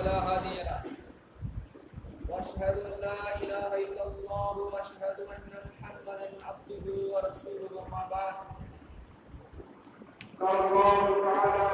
فلا هادي له واشهد ان لا اله الا الله واشهد ان محمدا عبده ورسوله اما بعد قال الله تعالى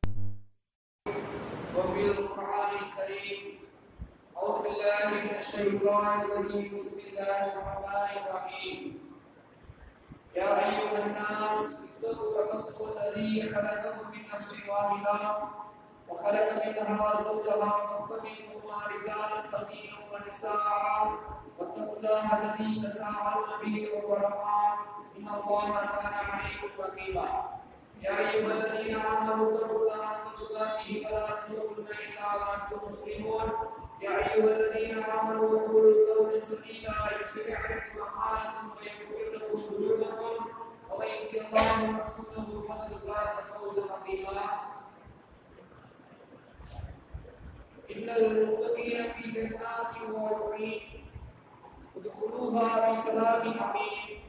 وفي القران الكريم اعوذ بالله من الشيطان الرجيم بسم الله الرحمن الرحيم يا ايها الناس اتقوا ربكم الذي خلقكم من نفس واحده وخلق منها زوجها وبث منهما رجالا كثيرا ونساء واتقوا الله الذي تساءلون به والارحام ان الله كان عليكم رقيبا يا ايها الذين امنوا اتقوا الله حق تقاته ولا تموتن الا وانتم مسلمون يا ايها الذين امنوا قولوا قولا سديدا يصلح لكم اعمالكم ويغفر لكم ذنوبكم ومن يطع الله ورسوله فقد فاز فوزا عظيما إن المتقين في جنات ونعيم ادخلوها بسلام أمين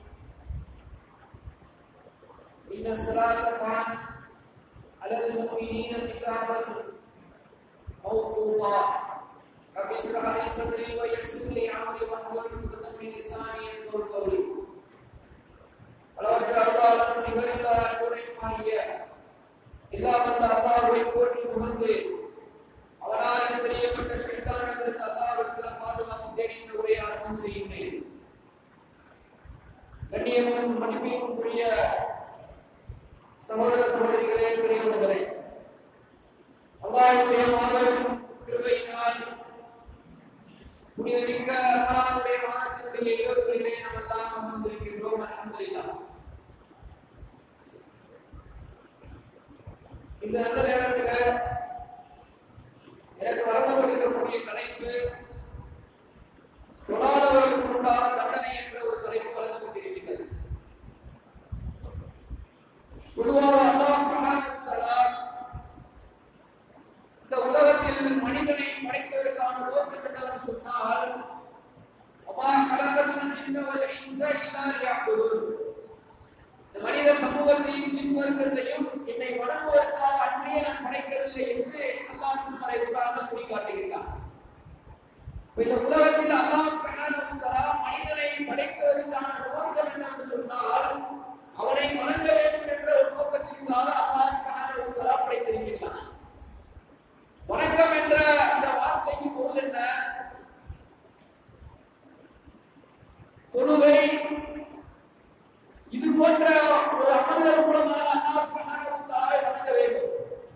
إن الصلاة كانت على المؤمنين كتابا موقوتا رب اشرح لي صدري ويسر لي أمري واحلل عقدة من لساني يفقهوا قولي அளவற்ற அருளாளன் நிகழ்ந்த அன்புடையமாகிய இல்லாமல் அல்லாஹ்வை போற்றி புகழ்ந்து அவனால் தெரியப்பட்ட சைத்தானிலிருந்து அல்லாஹ்விடத்தில் பாதுகாப்பு தேடி இந்த உரையை ஆரம்பம் செய்கின்றேன் கண்ணியமும் மகிமையும் உரிய சகோதர சகோதரிகளே பெரியவர்களே அல்லாஹ்வுடைய மாபெரும் கிருபையினால் புனிதமிக்க அல்லாஹ்வுடைய மாதத்தினுடைய இரவுகளிலே நாம் எல்லாம் அமர்ந்திருக்கின்றோம் அல்ஹம்துலில்லாஹ் இந்த நல்ல நேரத்தில் எனக்கு வழங்கப்பட்டிருக்கக்கூடிய தலைப்பு சொல்லாதவர்களுக்கு உண்டான தண்டனை என்ற ஒரு தலைப்பு வழங்கப்பட்டிருக்கிறது பொதுவாக அல்லாஹ் சுப்ஹானஹு வ தஆலா இந்த உலகத்தில் மனிதனை படைத்ததற்கான நோக்கம் என்னவென்று சொன்னால் அம்மா ஹலகத்துல் ஜின்ன வல் இன்ஸ இல்லா லியஅபுதுன் இந்த மனித சமூகத்தையும் பின்வருவதையும் என்னை வணங்குவதற்காக அன்றே நான் படைக்கவில்லை என்று அல்லாஹ் திருமலை குரானில் குறி காட்டுகிறார் இந்த உலகத்தில் அல்லாஹ் சுப்ஹானஹு வ தஆலா மனிதனை படைத்ததற்கான நோக்கம் என்னவென்று சொன்னால் அவனை வணங்க வேண்டும் என்ற ஒரு நோக்கத்திற்காக அல்லாஹ் சுப்ஹானஹு வ தஆலா படைத்திருக்கிறான் வணக்கம் என்ற அந்த வார்த்தைக்கு பொருள் என்ன தொழுகை இது போன்ற ஒரு அமல்கள் மூலமாக அல்லாஹ் சுப்ஹானஹு வ தஆலா வணங்க வேண்டும்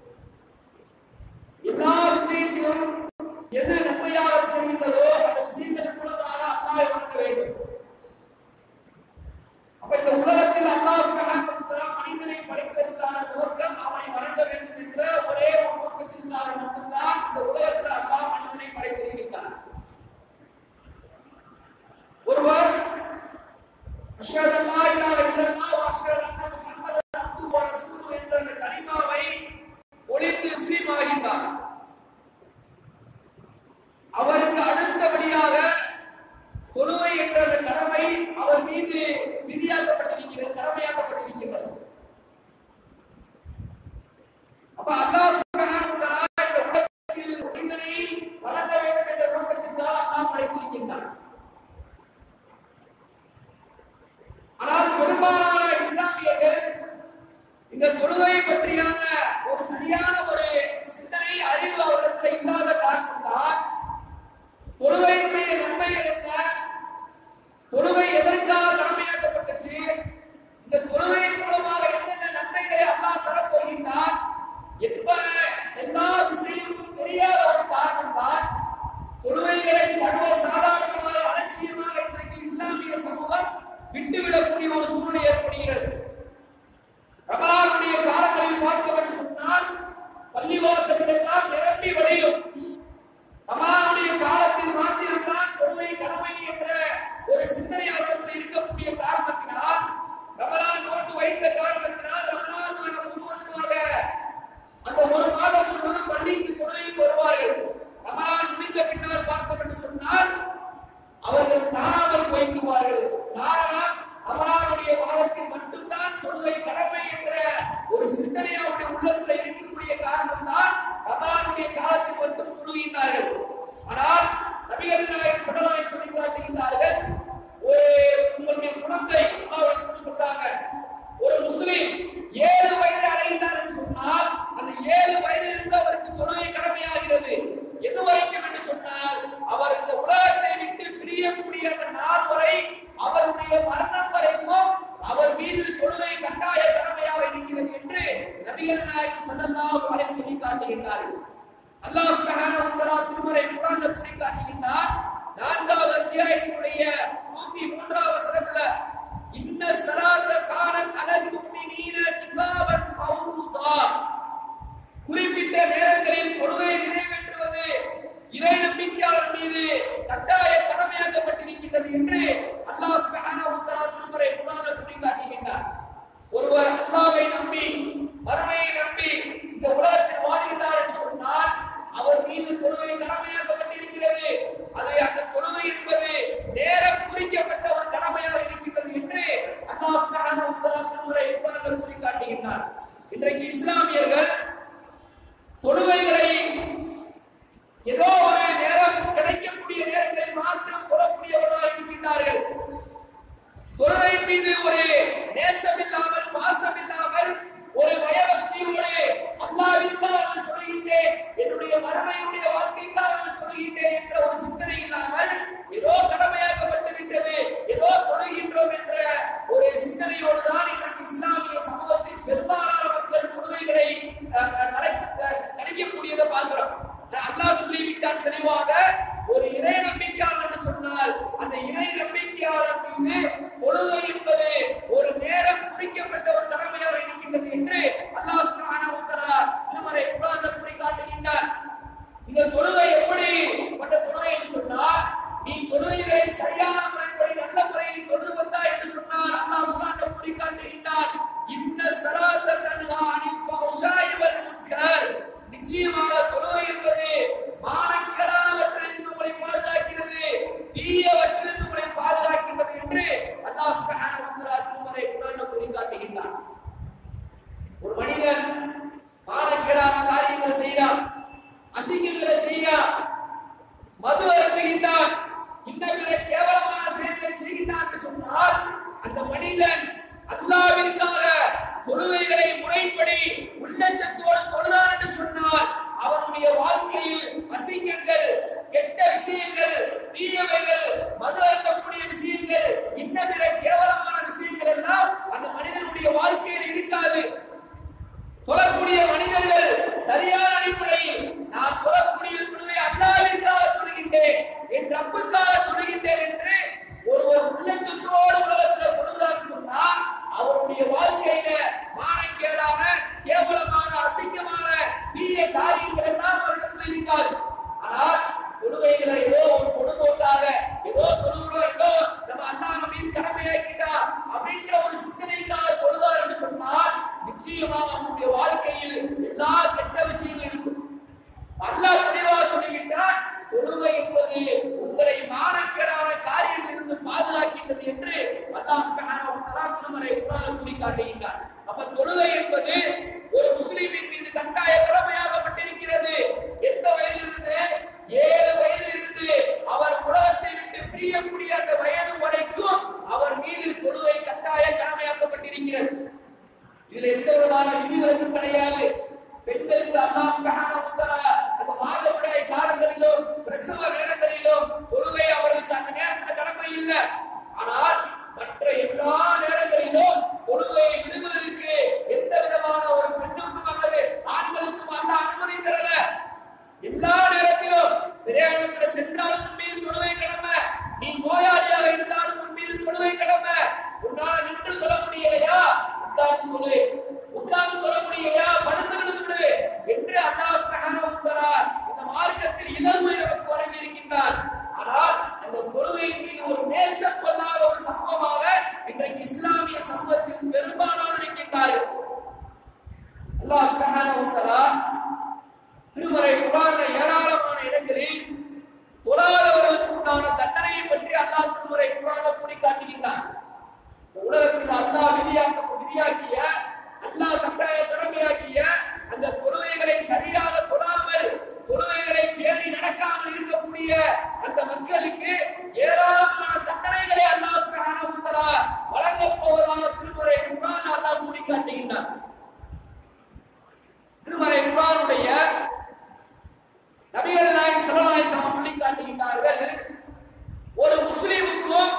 எல்லா விஷயத்திலும் எது நன்மையாக தெரிகின்றதோ அந்த விஷயங்கள் மூலமாக அல்லாஹ் வணங்க வேண்டும் அப்ப இந்த உலகத்தில் அல்லாஹ் சுப்ஹானஹு வ தஆலா மனிதனை படைத்ததற்கான நோக்கம் அவனை வணங்க வேண்டும் என்ற ஒரே ஒரு நோக்கத்திற்காக மட்டும்தான் இந்த உலகத்தில் அல்லாஹ் மனிதனை படைத்திருக்கிறார் ஒருவர் அஷ்ஹது அல்லா இலாஹ இல்லல்லாஹ் வ அஷ்ஹது அன்ன முஹம்மதன் அப்துஹு வ ரசூலுஹு என்ற அந்த கலிமாவை ஒளிந்து முஸ்லிம் ஆகின்றார் அவருக்கு அடுத்தபடியாக தொழுகை என்ற அந்த கடமை அவர் மீது விதியாக்கப்பட்டிருக்கிறது கடமையாக்கப்பட்டிருக்கிறது அப்ப அல்லாஹ் சுப்ஹானஹு வ தஆலா இந்த உலகத்தில் மனிதனை வளர்க்க வேண்டும் என்ற நோக்கத்திற்காக அல்லாஹ் படைத்திருக்கின்றார் ஆனால் பெரும்பாலான இஸ்லாமியர்கள் இந்த தொழுகை பற்றியான ஒரு சரியான ஒரு சிந்தனை அறிவு அவரிடத்தில் இல்லாத காரணம்தான் தொழுகையினுடைய நன்மைகள் என்ன தொழுகை எதற்காக கடமையாக்கப்பட்டுச்சு இந்த தொழுகையின் மூலமாக என்னென்ன நன்மைகளை அல்லாஹ் தரப்போகின்றார் என்பன எல்லா விஷயமும் தெரியாத ஒரு காரணம் தான் தொழுகைகளை சர்வ சாதாரணமாக அலட்சியமாக இன்றைக்கு இஸ்லாமிய சமூகம் விட்டுவிடக்கூடிய ஒரு சூழ்நிலை ஏற்படுகிறது ரமலானுடைய காலங்களில் பார்க்க வேண்டும் சொன்னால் பள்ளிவாசல்கள் எல்லாம் நிரம்பி வழியும் ரமலானுடைய காலத்தில் மாத்திரம்தான் தொழுகை கடமை என்ற ஒரு சிந்தனை அவர்களுக்கு இருக்கக்கூடிய காரணத்தினால் ரமலான் நோட்டு வைத்த காரணத்தினால் ரமலான் மாதம் முழுவதுமாக அந்த ஒரு மாதம் முழுவதும் பள்ளிக்கு தொழுகைக்கு வருவார்கள் ரமலான் முடிந்த பின்னால் பார்த்தோம் என்று சொன்னால் அவர்கள் காணாமல் போய்விடுவார்கள் காரணம் ரமலானுடைய நபிகள் நாயகம் ஸல்லல்லாஹு அலைஹி சொல்லி காட்டுகின்றார்கள் அல்லாஹ் சுப்ஹானஹு வ தஆலா திருமறை குர்ஆன்ல கூறி காட்டுகின்றார் நான்காவது அத்தியாயத்தினுடைய நூத்தி மூன்றாவது வசனத்துல இன்ன ஸலாத்த கானத் அலல் முஃமினீன கிதாபன் மௌரூதா குறிப்பிட்ட நேரங்களில் தொழுகையை நிறைவேற்றுவது இறை நம்பிக்கையாளர் மீது கட்டாய கடமையாக்கப்பட்டிருக்கின்றது என்று அல்லாஹ் சுப்ஹானஹு வ தஆலா திருமறை குர்ஆனில் கூறி காட்டுகின்றார் ஒருவர் அல்லாஹ்வை நம்பி மறுமையை நம்பி இந்த உலகத்தில் வாழ்கின்றார் என்று சொன்னால் அவர் மீது தொழுகை கடமையாக்கப்பட்டிருக்கிறது அது அந்த தொழுகை என்பது நேரம் குறிக்கப்பட்ட ஒரு கடமையாக இருக்கின்றது என்று அல்லாஹ் சுப்ஹானஹு வ தஆலா திருமறை குர்ஆனில் கூறி காட்டுகின்றார் இன்றைக்கு இஸ்லாமியர்கள் தொழுகைகளை ஏதோ ஒரு நேரம் கிடைக்கக்கூடிய நேரங்களில் மாத்திரம் தொழக்கூடியவர்களாக இருக்கின்றார்கள் தொழுகை மீது ஒரு நேசம் இல்லாமல் பாசம் இல்லாமல் ஒரு பயபக்தியோடு அல்லாவிற்காக நான் தொழுகின்றேன் என்னுடைய மறுமையுடைய வாழ்க்கைக்காக நான் தொழுகின்றேன் என்ற ஒரு சிந்தனை இல்லாமல் ஏதோ கடமையாக்கப்பட்டு விட்டது ஏதோ தொழுகின்றோம் என்ற ஒரு சிந்தனையோடு தான் இன்றைக்கு இஸ்லாமிய சமூகத்தில் பெரும்பாலான மக்கள் தொழுகைகளை அஹ், அஹ், நடை- அஹ், கணிக்கக்கூடியதை பார்க்கிறோம் அல்லாஹ் சொல்லிவிட்டான் தெளிவாக ஒரு இறை நம்பிக்கையாளர் என்று சொன்னால் அந்த இறை நம்பிக்கையாளர் மீது தொழுகை என்பது ஒரு நேரம் குறிக்கப்பட்ட ஒரு கடமையாக இருக்கின்றது என்று அல்லாஹ் சுப்ஹானஹு வ தஆலா திருமறை குர்ஆனில் கூறி காட்டுகின்றார் இந்த தொழுகை எப்படி பட்ட தொழுகை என்று சொன்னால் நீ தொழுகைகளை சரியான முறைப்படி நல்ல முறையில் தொழுது வந்தாய் என்று சொன்னால் அல்லாஹ் குர்ஆனில் கூறி காட்டுகின்றான் இன்ன ஸலாத்த தன்ஹா அனில் ஃபஹ்ஷாய் வல் முன்கர் நிச்சயமாக தொழுகை என்பது மானக்கேடானவற்றிலிருந்து உங்களை பாதுகாக்கிறது தீயவற்றிலிருந்து உங்களை பாதுகாக்கின்றது என்று அல்லாஹ் சுப்ஹானஹு வ தஆலா திருமறை குர்ஆனில் கூறி காட்டுகின்றான் ஒரு மனிதன் மானக்கேடான காரியங்களை செய்கிறான் அசிங்கங்களை செய்கிறான் மது அருந்துகின்றான் இன்ன பிற கேவலமான செயல்களை செய்கின்றான் என்று சொன்னால் அந்த மனிதன் அல்லாவிற்காக தொழுகைகளை முறைப்படி உள்ளச்சத்தோடு தொழுதான் என்று சொன்னால் அவனுடைய வாழ்க்கையில் அசிங்கங்கள் கெட்ட விஷயங்கள் தீயவைகள் மது அருந்தக்கூடிய விஷயங்கள் இன்ன பிற கேவலமான விஷயங்கள் எல்லாம் அந்த மனிதனுடைய வாழ்க்கையில் இருக்காது தொழக்கூடிய மனிதர்கள் சரியான அடிப்படையில் நான் தொழக்கூடிய தொழுகை அல்லாவிற்காக தொழுகின்றேன் என் ரப்புக்காக தொழுகின்றேன் என்று ஒருவர் உள்ளச்சத்தோடு உலகத்தில் தொழுகிறார் சொன்னால் அவருடைய வாழ்க்கையில மானக்கேடான கேவலமான அசிங்கமான தீய காரியங்கள் எல்லாம் அவரிடத்தில் இருக்காது ஆனால் தொழுகைகளை ஏதோ ஒரு பொழுதுபோக்காக ஏதோ தொழுகிறோம் ஏதோ நம்ம அண்ணா மீது கடமையாக்கிட்டா அப்படின்ற ஒரு சிந்தனைக்காக தொழுதார் என்று சொன்னால் நிச்சயமாக அவனுடைய வாழ்க்கையில் எல்லா கெட்ட விஷயங்களும் இருக்கும் அல்லாஹ் தெளிவாக சொல்லிவிட்டார் தொழுகை என்பது உங்களை மானக்கேடான காரியங்களிலிருந்து பாதுகாக்கின்றது என்று அல்லாஹ் சுப்ஹானஹு வ தஆலா திருமறை குர்ஆனில் கூறி காட்டுகின்றார் அப்ப தொழுகை என்பது ஒரு முஸ்லிமின் மீது கட்டாய கடமையாகப்பட்டிருக்கிறது எந்த வயதிலிருந்து ஏழு வயதிலிருந்து அவர் உலகத்தை விட்டு பிரியக்கூடிய அந்த வயது வரைக்கும் அவர் மீது தொழுகை கட்டாய கடமையாக்கப்பட்டிருக்கிறது இதுல எந்த விதமான விதிவிலக்கும் கிடையாது பெண்களுக்கு அல்லாஹ் சுப்ஹானஹு வ தஆலா அந்த மாதவிடாய் காலங்களிலும் பிரசவ நேரங்களிலும் தொழுகை அவர்களுக்கு அந்த நேரத்துல கடமை இல்லை ஆனால் மற்ற எல்லா நேரங்களிலும் தொழுகையை விடுவதற்கு எந்த விதமான ஒரு பெண்ணுக்கும் அல்லது ஆண்களுக்கும் அல்ல அனுமதி தரல எல்லா நேரத்திலும் பிரயாணத்துல சென்றாலும் உன் மீது தொழுகை கடமை நீ நோயாளியாக இருந்தாலும் உன் மீது தொழுகை கடமை உன்னால நின்று சொல்ல முடியலையா உட்கார்ந்து தொழு உட்கார்ந்து தொழ முடியலையா படுத்து தொழு என்று அல்லாஹ் சுப்ஹானஹு வ தஆலா இந்த மார்க்கத்தில் இலகுவை நமக்கு வழங்கி இருக்கின்றார் ஆனால் அந்த தொழுகையின் மீது ஒரு நேசம் கொள்ளாத ஒரு சமூகமாக இன்றைக்கு இஸ்லாமிய சமூகத்தில் பெரும்பாலானோர் இருக்கின்றார்கள் அல்லாஹ் சுப்ஹானஹு வ தஆலா திருமறை குரான்ல ஏராளமான இடங்களில் தொழாதவர்களுக்கு உண்டான தண்டனையை பற்றி அல்லாஹ் திருமறை குரான்ல கூறி காட்டுகின்றான் இந்த உலகத்தில் அல்லாஹ் விதியாக்க விதியாக்கிய அல்லாஹ் கட்டாய கடமையாக்கிய அந்த தொழுகைகளை சரியாக தொழாமல் தொழுகைகளை பேணி நடக்காமல் இருக்கக்கூடிய அந்த மக்களுக்கு ஏராளமான தண்டனைகளை அல்லாஹ் சுப்ஹானஹு வ தஆலா வழங்கப் போவதாக திருமறை குரான் அல்லாஹ் கூறி காட்டுகின்றான் திருமறை குரானுடைய நபிகள் நாயகம் ஸல்லல்லாஹு அலைஹி வஸல்லம் சொல்லி காட்டுகின்றார்கள் ஒரு முஸ்லிமுக்கும்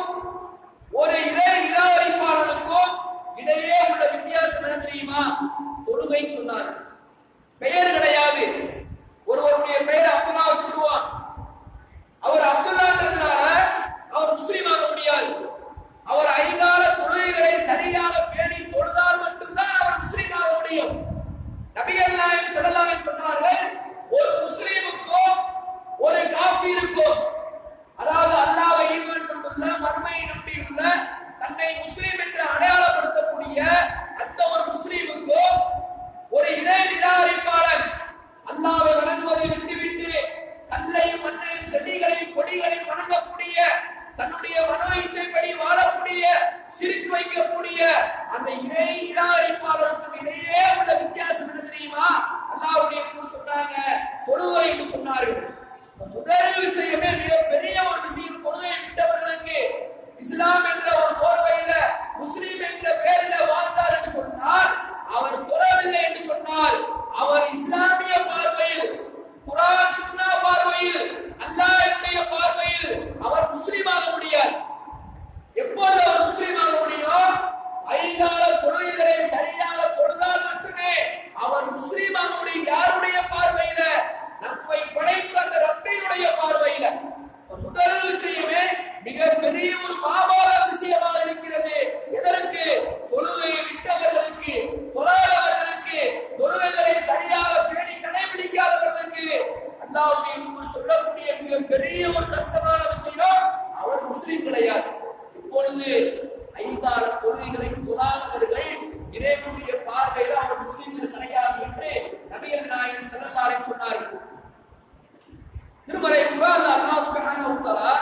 ஒரு இறை நிராகரிப்பாளனுக்கும் இடையே உள்ள வித்தியாசம் என்ன தெரியுமா தொழுகை இல்லைன்னு சொன்னார் பெயர் கிடையாது ஒருவருடைய பெயர் அப்துல்லா வச்சுடுவான் அவர் அப்துல்லான்றதுனால அவர் முஸ்லீம் ஆக முடியாது அவர் ஐங்கால தொழுகைகளை சரியாக பேணி தொழுதால் மட்டும்தான் அவர் முஸ்லீம் ஆக முடியும் நபிகள் நாயகம் ஸல்லல்லாஹு அலைஹி சொன்னார்கள் ஒரு முஸ்லீமுக்கோ ஒரு காஃபிருக்கோ அதாவது அல்லாஹ்வை ஈமான் கொண்டுள்ள மறுமையை நம்பியுள்ள தன்னை முஸ்லீம் என்று அடையாளப்படுத்தக்கூடிய அந்த ஒரு முஸ்லீமுக்கோ ஒரு இணை நிராகரிப்பாளன் அல்லாஹ்வை வணங்குவதை விட்டுவிட்டு கல்லையும் மண்ணையும் செடிகளையும் கொடிகளையும் வணங்கக்கூடிய தன்னுடைய மனோ இச்சைப்படி வாழக்கூடிய சிரித்து வைக்கக்கூடிய அந்த இணை நிராகரிப்பாளருக்கும் இடையே உள்ள வித்தியாசம் என்ன தெரியுமா அல்லாஹ்வுடைய தூதர் சொன்னாங்க தொழுகை என்று சொன்னார்கள் முதல் விஷயமே மிக பெரிய ஒரு விஷயம் தொழுகை விட்டவர்களுக்கு இஸ்லாம் என்ற ஒரு போர்வையில முஸ்லீம் என்ற பெயரில வாழ்ந்தார் என்று சொன்னால் அவர் தொழவில்லை என்று சொன்னால் அவர் இஸ்லாமிய பார்வையில் குரான் சுன்னா பார்வையில் அல்லாஹ்வுடைய பார்வையில் அவர் முஸ்லீமாக முடியாது எப்பொழுது அவர் முஸ்லீம் ஆக முடியும் ஐந்தால தொழுகைகளை சரியாக தொழுதால் மட்டுமே அவர் முஸ்லீம் ஆக முடியும் யாருடைய பார்வையில நம்மை படைத்த அந்த ரப்பினுடைய பார்வையில முதல் விஷயமே மிக பெரிய ஒரு மாபார விஷயமாக இருக்கிறது எதற்கு தொழுகையை விட்டவர்களுக்கு தொழாதவர்களுக்கு தொழுகைகளை சரியாக பேணி கடைபிடிக்காதவர்களுக்கு அல்லாஹ்வுடைய தூதர் சொல்லக்கூடிய மிக பெரிய ஒரு கஷ்டமான விஷயம் அவர் முஸ்லீம் கிடையாது இப்பொழுது ஐந்தாறு தொழுகைகளை தொழாதவர்கள் இறைவனுடைய பார்வையில் அவர் முஸ்லீம்கள் கிடையாது என்று நபிகள் நாயகம் ஸல்லல்லாஹு அலைஹி சொன்னார்கள் திருமறை குர்ஆன்ல அல்லாஹ் சுப்ஹானஹு வ தஆலா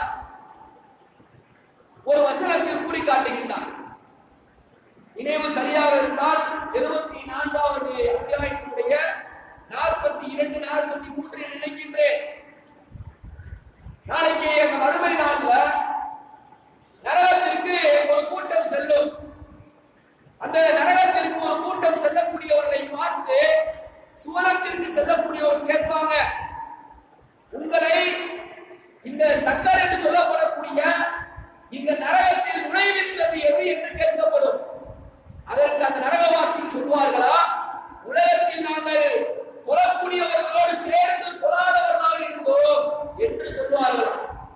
ஒரு வசனத்தில் கூறி காட்டுகின்றான் நினைவு சரியாக இருந்தால் இருபத்தி நான்காவது அத்தியாயத்தினுடைய நாற்பத்தி இரண்டு நாற்பத்தி மூன்று நினைக்கின்றேன் நாளைக்கு அந்த மறுமை நாள்ல நரகத்திற்கு ஒரு கூட்டம் செல்லும் அந்த நரகத்திற்கு ஒரு கூட்டம் செல்லக்கூடியவர்களை பார்த்து சுவனத்திற்கு செல்லக்கூடியவர் கேட்பாங்க உங்களை இந்த சக்கர் என்று சொல்லப்படக்கூடிய இந்த நரகத்தில் நுழைவித்தது எது என்று கேட்கப்படும் அதற்கு அந்த நரகவாசி சொல்வார்களா உலகத்தில் நாங்கள் தொழக்கூடியவர்களோடு சேர்ந்து தொழாதவர்களாக இருந்தோம் என்று சொல்வார்களா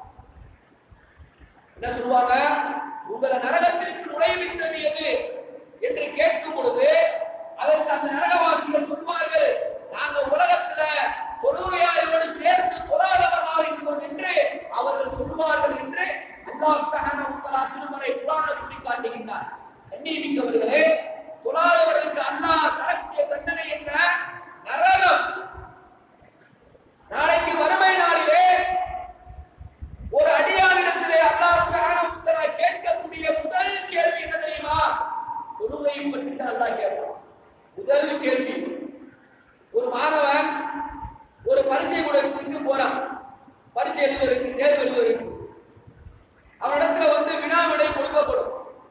என்ன சொல்லுவாங்க உங்களை நரகத்திற்கு நுழைவித்தது எது என்று கேட்கும் பொழுது அதற்கு அந்த நரகவாசிகள் சொல்வார்கள் நாங்க உலகத்துல தொழுகையாளர்களோடு சேர்ந்து தொழாதவர்களாக இருந்தோம் என்று அவர்கள் சொல்வார்கள் என்று அல்லாஹ் சுப்ஹானஹு வ தஆலா திருமறை குர்ஆனில் கூறி காட்டுகின்றார் கண்ணியமிக்கவர்களே தொழாதவர்களுக்கு அல்லாஹ் தரக்கூடிய தண்டனை என்ன நரகம் நாளைக்கு வறுமை நாளிலே ஒரு அடியாரிடத்திலே அல்லாஹ் சுப்ஹானஹு வ தஆலா கேட்கக்கூடிய முதல் கேள்வி என்ன தெரியுமா தொழுகையை பற்றி தான் அல்லாஹ் கேட்பான் முதல் கேள்வி ஒரு மாணவன் ஒரு பரீட்சை கூடத்துக்கு போறான் பரீட்சை எழுதுவதற்கு தேர்வு எழுதுவதற்கு அவனிடத்துல வந்து வினா விடை கொடுக்கப்படும்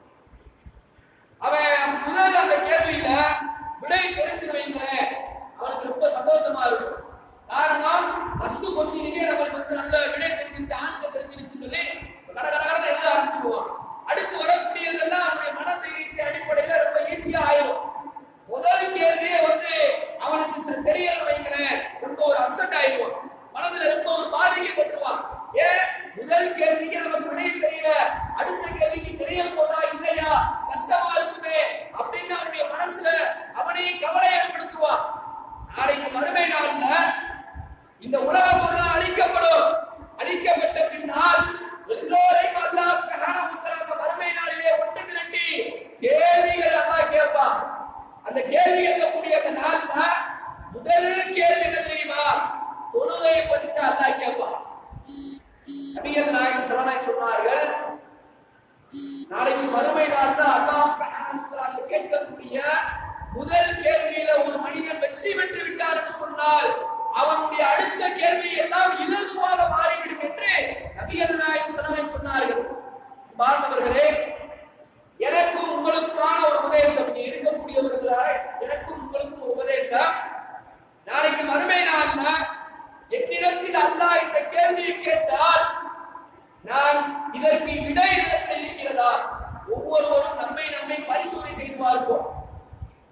அவன் முதல் அந்த கேள்வியில விடை தெரிஞ்சு வைங்களேன் அவனுக்கு ரொம்ப சந்தோஷமா இருக்கும் காரணம் ஃபர்ஸ்ட் கொஸ்டினுக்கே நம்மளுக்கு வந்து நல்ல விடை தெரிஞ்சிருச்சு ஆன்சர் தெரிஞ்சிருச்சு சொல்லி கட கட கடை எழுத ஆரம்பிச்சிடுவான் அடுத்து வரக்கூடியதெல்லாம் அவனுடைய மனதைரியத்தின் அடிப்படையில ரொம்ப ஈஸியா ஆயிடும் முதல் கேள்வியே வந்து அவனுக்கு ச- தெரியல வைங்களேன் ரொம்ப ஒரு அப்செட் ஆயிடுவான் மனதுல ரொம்ப ஒரு பாதிக்கப்பட்டுருவான் ஏன் முதல் கேள்விக்கு நமக்கு விடை தெரியல அடுத்த கேள்விக்கு தெரிய போதா இல்லையா கஷ்டமா இருக்குமே அப்படின்னு அவனுடைய மனசுல அவனே கவலை ஏற்படுத்துவான் நாளைக்கு மறுமை நாள்ல இந்த உலகம் ஒரு நாள் அழிக்கப்படும் அழிக்கப்பட்ட பின்னால் எல்லோரையும் அல்லாஹ் சுப்ஹானஹு வ தஆலா அந்த மறுமை நாளிலே ஒன்று திரட்டி கேள்விகள் அல்லாஹ் கேட்பான் அந்த கேள்வி கேட்கக்கூடிய அந்த நாள்ல முதல் கேள்வி என்ன தெரியுமா தொழுகையை பற்றி தான் அல்லாஹ் கேட்பான் நபிகள் நாயகம் ஸல்லல்லாஹு சொன்னார்கள் நாளைக்கு மறுமை நாள்ல அல்லாஹ் சுப்ஹானஹு வ தஆலா கேட்கக்கூடிய முதல் கேள்வியில ஒரு மனிதன் வெற்றி பெற்று விட்டார் என்று சொன்னால் அவனுடைய அடுத்த கேள்வி எல்லாம் இலகுவாக மாறிவிடும் என்று நபிகள் நாயகம் ஸல்லல்லாஹு சொன்னார்கள் பார்ந்தவர்களே எனக்கும் உங்களுக்குமான ஒரு உபதேசம் இங்க இருக்கக்கூடியவர்களாக எனக்கும் உங்களுக்கும் ஒரு உபதேசம் நாளைக்கு மறுமை நாள்ல என்னிடத்தில் அல்லாஹ் இந்த கேள்வியை கேட்டால் நான் இதற்கு விடை இடத்தில் இருக்கிறதா ஒவ்வொருவரும் நம்மை நம்மை பரிசோதனை செய்து பார்ப்போம்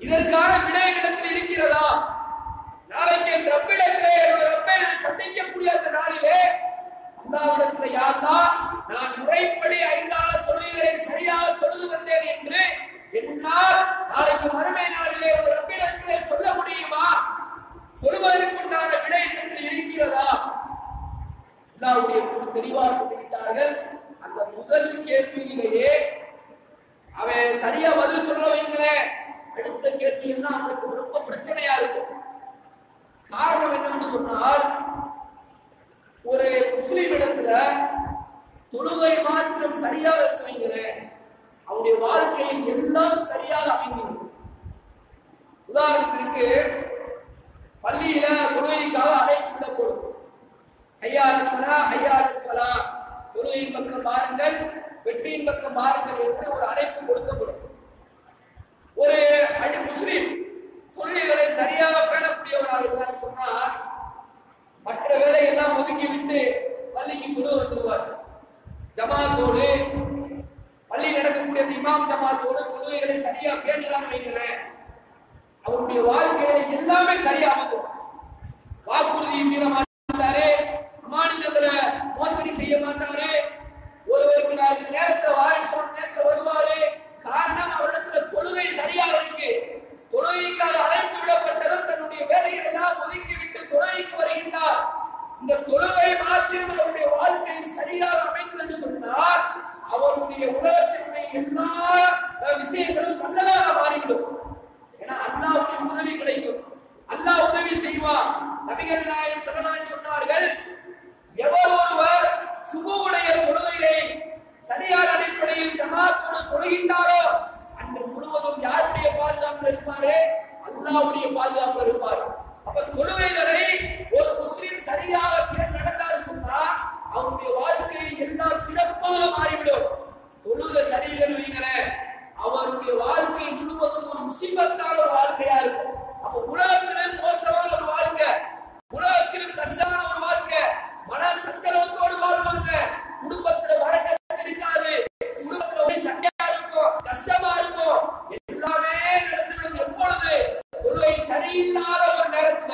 இதற்கான விடை இடத்தில் இருக்கிறதா நாளைக்கு என் ரப்பிடத்திலே என்னுடைய ரப்பை நான் சந்திக்கக்கூடிய அந்த நாளிலே அல்லாவிடத்துல யாருலா நான் முறைப்படி ஐந்தாள தொழுகைகளை சரியாக தொழுது வந்தேன் என்று என்னால் நாளைக்கு மறுமை நாளிலே ஒரு ரப்பிடத்திலே சொல்ல முடியுமா சொல்வதற்குண்டான விடை இடத்தில் இருக்கிறதா அல்லாவுடைய தெளிவாக சொல்லிவிட்டார்கள் அந்த முதல் கேள்வியிலேயே அவன் சரியா பதில் சொல்ல வைங்களேன் அடுத்த கேள்வி எல்லாம் அவனுக்கு ரொம்ப பிரச்சனையா இருக்கும் காரணம் என்னன்னு சொன்னால் ஒரு முஸ்லிம் இடத்துல தொழுகை மாத்திரம் சரியாக இருக்க வைங்களேன் அவனுடைய வாழ்க்கையில் எல்லாம் சரியாக அமைந்துவிடும் உதாரணத்திற்கு பள்ளியில தொழுகைக்காக அழைப்பு விடப்படும் ஐயாறு சலா ஐயாறு பலா தொழுகையின் பக்கம் பாருங்கள் வெற்றியின் பக்கம் பாருங்கள் என்று ஒரு அழைப்பு கொடுக்கப்படும் ஒரு அடி முஸ்லிம் தொழுகைகளை சரியாக பேணக்கூடியவராக இருந்தார் சொன்னால் மற்ற வேலையெல்லாம் ஒதுக்கி விட்டு பள்ளிக்கு கொண்டு வந்துடுவார் ஜமாத்தோடு பள்ளி நடக்கக்கூடிய அந்த இமாம் ஜமாத்தோடு தொழுகைகளை சரியா பேணுகிறான்னு வைக்கிறேன் அவருடைய வாழ்க்கையில எல்லாமே சரியா அமைந்துடும் வாக்குறுதி மீற மாட்டாரு அமானிதத்துல மோசடி செய்ய மாட்டாரு ஒருவருக்கு நான் இந்த நேரத்துல வாரேன்னு சொன்ன நேரத்துல வருவாரு காரணம் அவரிடத்துல தொழுகை சரியாக இருக்கு தொழுகைக்காக அழைப்பு விடப்பட்டதும் தன்னுடைய வேலையை எல்லாம் ஒதுக்கி விட்டு தொழுகைக்கு வருகின்றார் இந்த தொழுகை மாத்திரம் அவருடைய வாழ்க்கையில் சரியாக அமைந்தது என்று சொன்னால் அவருடைய உலகத்தினுடைய எல்லா அஹ், விஷயங்களும் நல்லதாக மாறிவிடும் ஏன்னா அல்லாஹ்வுடைய உதவி கிடைக்கும் அல்லாஹ் உதவி செய்வான் நபிகள் நாயகம் ஸல்லல்லாஹு சொன்னார்கள் எவர் ஒருவர் சுபுவுடைய தொழுகையை சரியான அடிப்படையில் ஜமாத்தோடு தொழுகின்றாரோ அன்று முழுவதும் யாருடைய பாதுகாப்பில் இருப்பாரு அல்லாஹ்வுடைய பாதுகாப்பில் இருப்பார் அப்ப தொழுகைகளை ஒரு முஸ்லிம் சரியாக பிறர் நடந்தார் சொன்னா அவருடைய வாழ்க்கையில் எல்லாம் சிறப்பாக மாறிவிடும் தொழுகை சரியில்லைன்னு வைங்களேன் அவருடைய வாழ்க்கை முழுவதும் ஒரு முசீபத்தான ஒரு வாழ்க்கையா இருக்கும் அப்ப உலகத்திலும் மோசமான ஒரு வாழ்க்கை உலகத்திலும் கஷ்டமான ஒரு வாழ்க்கை மன சஞ்சலத்தோடு வாழ்வாங்க குடும்பத்துல வழக்கத்தில் இருக்காது குடும்பத்துல ஒரே சண்டையா இருக்கும் கஷ்டமா இருக்கும் எல்லாமே நடந்துவிடும் எப்பொழுது தொழுகை சரியில்லாத ஒரு நேரத்துல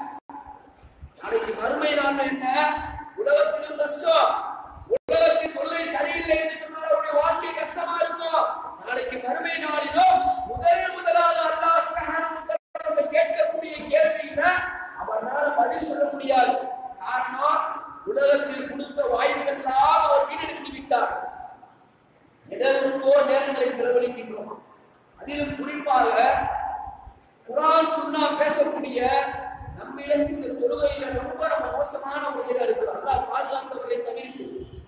நாளைக்கு மறுமை நாள் என்ன உலகத்திலும் கஷ்டம் உலகத்தின் தொழுகை சரியில்லை என்று சொன்னால் அவருடைய வாழ்க்கை கஷ்டமா இருக்கும் நாளைக்கு மறுமை நாளிலும் முதல் முதலாக அல்லாஹ் சுப்ஹானஹு வ தஆலா கேட்கக்கூடிய கேள்வியில அவரால் பதில் சொல்ல முடியாது காரணம் உலகத்தில் கொடுத்த வாய்ப்பெல்லாம் அவர் வீணடித்து விட்டார் எதற்கோ நேரங்களை செலவழிக்கின்றோம் அதிலும் குறிப்பாக குரான் சுன்னா பேசக்கூடிய நம்மிடத்தில் இந்த தொழுகையில ரொம்ப ரொம்ப மோசமான ஒரு இதாக இருக்கு அல்லாஹ் பாதுகாத்தவர்களை தவிர்த்து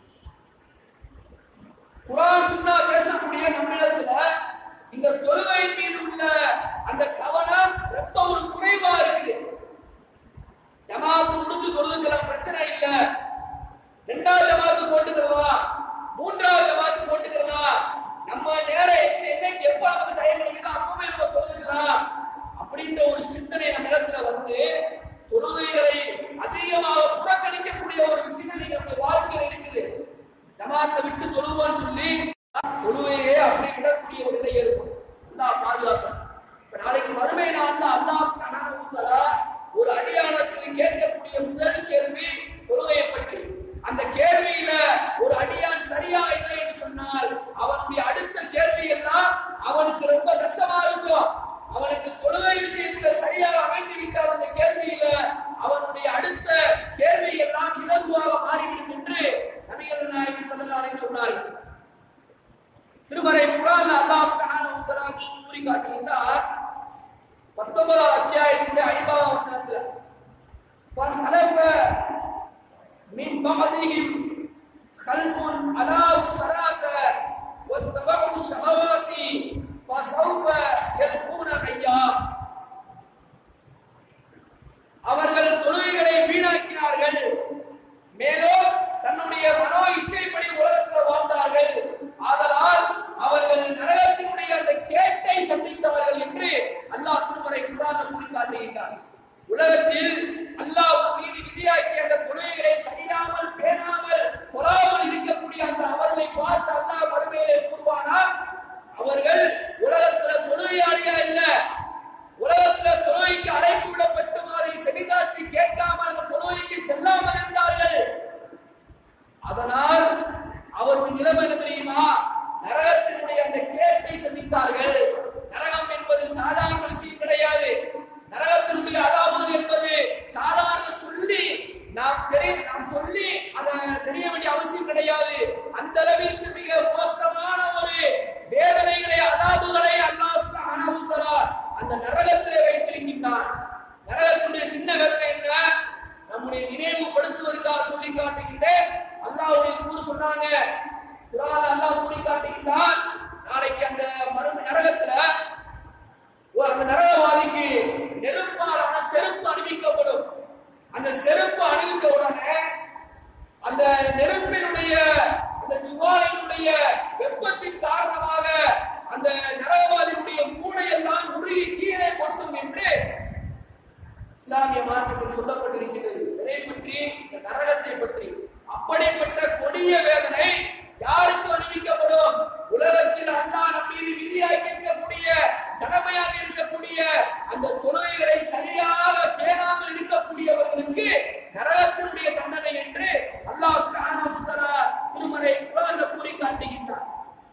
குரான் சுன்னா பேசக்கூடிய நம்மிடத்துல இந்த தொழுகை மீது உள்ள அந்த கவனம் ரொம்ப ஒரு குறைவா இருக்குது ஜமாத்து முடிஞ்சு தொழுதுக்கலாம் பிரச்சனை இல்ல ரெண்டாவது ஜமாத்து போட்டுக்கலாம் மூன்றாவது ஜமாத்து போட்டுக்கலாம் நம்ம நேரம் எந்த என்னைக்கு எப்ப நமக்கு டைம் கிடைக்குதோ அப்பவே நம்ம தொழுதுக்கலாம் அப்படின்ற ஒரு சிந்தனை நம்ம இடத்துல வந்து தொழுகைகளை அதிகமாக புறக்கணிக்கக்கூடிய ஒரு சிந்தனை நம்முடைய வாழ்க்கையில இருக்குது ஜமாத்தை விட்டு தொழுவோன்னு சொல்லி தொழுவையே அப்படி விடக்கூடிய ஒரு நிலை இருக்கும் அல்லாஹ் பாதுகாக்கணும் இப்ப நாளைக்கு மறுமை நாள்ல அல்லாஹ் சுப்ஹானஹு வ தஆலா ஒரு அடியானத்துக்கு கேட்கக்கூடிய முதல் கேள்வி தொழுகையை பற்றி அந்த கேள்வியில ஒரு அடியான் சரியா இல்லை என்று சொன்னால் அவனுடைய அடுத்த கேள்வி எல்லாம் அவனுக்கு ரொம்ப கஷ்டமா இருக்கும் அவனுக்கு தொழுகை விஷயத்துல சரியாக அமைந்து விட்டால் அந்த கேள்வியில அவனுடைய அடுத்த கேள்வி எல்லாம் இலகுவாக மாறிவிடும் என்று நபிகள் நாயகம் ஸல்லல்லாஹு அலைஹி சொன்னார்கள் திருமறை குரான் அல்லாஹ் சுப்ஹானஹு வ தஆலா கூறி காட்டுகின்றார் 19 அத்தியாயத்துடைய 50 வசனத்துல فخلف من بعدهم خلف أضاعوا الصلاة واتبعوا الشهوات فسوف يلقون غيا அவர்கள் தொழுகைகளை வீணாக்கினார்கள் மேலும் தன்னுடைய மனோ இச்சைப்படி உலகத்தில் வாழ்ந்தார்கள் ஆதலால் அவர்கள் நரகத்தினுடைய அந்த கேட்டை சந்தித்தவர்கள் என்று அல்லாஹ் திருமலை குரான் கூறி காட்டுகின்றார் உலகத்தில் அல்லாஹ் மீது விதியாக்கிய அந்த தொழுகைகளை சரியாமல் பேணாமல் கொலாமல் இருக்கக்கூடிய அந்த அவர்களை பார்த்து அல்லாஹ் மறுமையிலே கூறுவானா அவர்கள் உலகத்துல தொழுகையாளியா இல்ல வைத்திருக்கின்றார்கள் நரகம் என்பது சாதாரண விஷயம் கிடையாது நரகத்தினுடைய அதாவது என்பது சாதாரண சொல்லி நாம் தெரிய நாம் சொல்லி அதை தெரிய வேண்டிய அவசியம் கிடையாது அந்த அளவிற்கு மிக மோசமான ஒரு வேதனைகளை அதாபுகளை அல்லாஹ் சுப்ஹானஹு வ தஆலா அந்த நரகத்திலே வைத்திருக்கின்றான் நரகத்துடைய சின்ன வேதனை என்ன நம்முடைய நினைவுபடுத்துவதற்காக சொல்லி காட்டுகின்றேன் அல்லாஹ்வுடைய தூது சொன்னாங்க குர்ஆன் அல்லாஹ் கூறி காட்டுகின்றான் நாளைக்கு அந்த மறுமை நரகத்துல ஒரு அந்த நரகவாதிக்கு நெருப்பாலான செருப்பு அணிவிக்கப்படும் அந்த செருப்பு அணிவிச்ச உடனே அந்த நெருப்பினுடைய அந்த ஜுவாலையினுடைய வெப்பத்தின் காரணமாக அந்த நரகவாதியினுடைய மூளையெல்லாம் உருகி கீழே கொட்டும் என்று இஸ்லாமிய மார்க்கத்தில் சொல்லப்பட்டிருக்கிறது எதை பற்றி இந்த நரகத்தை பற்றி அப்படிப்பட்ட கொடிய வேதனை யாருக்கு அணிவிக்கப்படும் உலகத்தில் அல்லாஹ் நம் மீது விதியாக்கி இருக்கக்கூடிய கடமையாக இருக்கக்கூடிய அந்த தொழுகைகளை சரியாக பேணாமல் இருக்கக்கூடியவர்களுக்கு நரகத்தினுடைய தண்டனை என்று அல்லாஹ் சுப்ஹானஹு வ தஆலா திருமறை குர்ஆன்ல கூறி காட்டுகின்றார்